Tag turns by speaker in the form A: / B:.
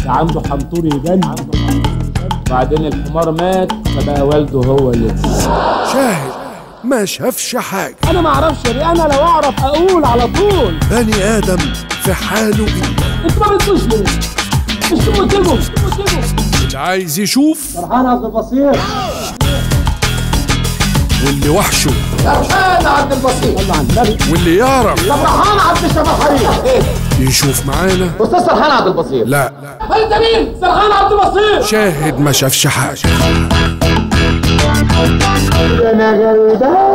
A: عنده حنطور يجنن بعدين الحمار مات فبقى والده هو اللي
B: شاهد ما شافش حاجة
A: انا ما اعرفش ليه انا لو اعرف اقول على طول
B: بني آدم في حاله جدا
A: انتوا ما بتقولش ليه مش تموتوا مش تموتوا
B: اللي عايز يشوف
A: فرحان عبد البصير
B: واللي وحشه
A: فرحان عبد البصير الله عن النبي
B: واللي يعرف
A: فرحان عبد الشباب حريق
B: يشوف معانا
A: استاذ فرحان عبد البصير
B: لا
A: انت مين فرحان عبد البصير
B: شاهد ما شافش حاجة
A: انا غلبان